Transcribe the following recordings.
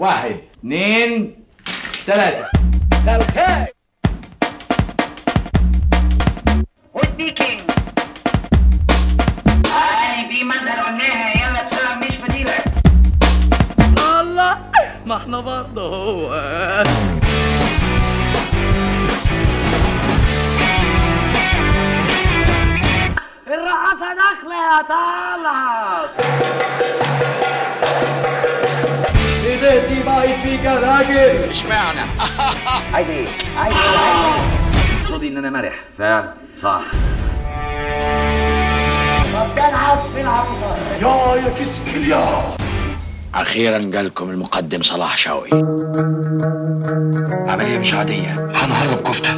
واحد اثنين ثلاثة سلخان والبيكينج هذه في مثل قلناها يلا بسرعة مش فضيلة الله ما احنا برضه هو الرقاصة داخلة يا طلعت ايديتي بايت فيك يا راجل اشمعنى عايز ايه؟ عايز ايه؟ عايز ايه؟ صوتي ان انا مرح فعلا صح طب ده العصف العروسة يا يا كسكل يا اخيرا جالكم المقدم صلاح شوقي عمليه مش عاديه هنهرب كفته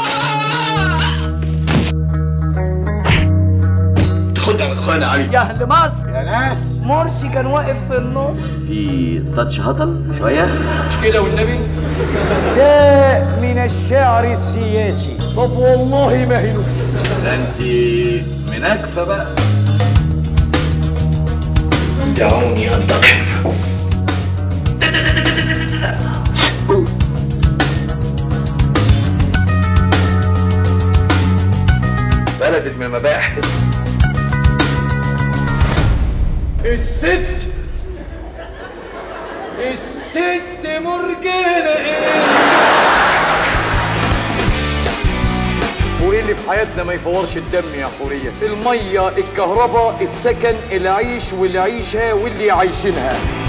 خد يا اخوانا علي يا اهل مصر يا ناس مرسي كان واقف في النص في تاتش هطل شوية مش كده والنبي ده من الشعر السياسي طب والله ما هي ده انت مناكفة بقى دعوني انتقم بلدت من المباحث الست الست مرجانة ايه وايه اللي في حياتنا ما يفورش الدم يا حورية المية الكهرباء السكن العيش والعيشة واللي عايشينها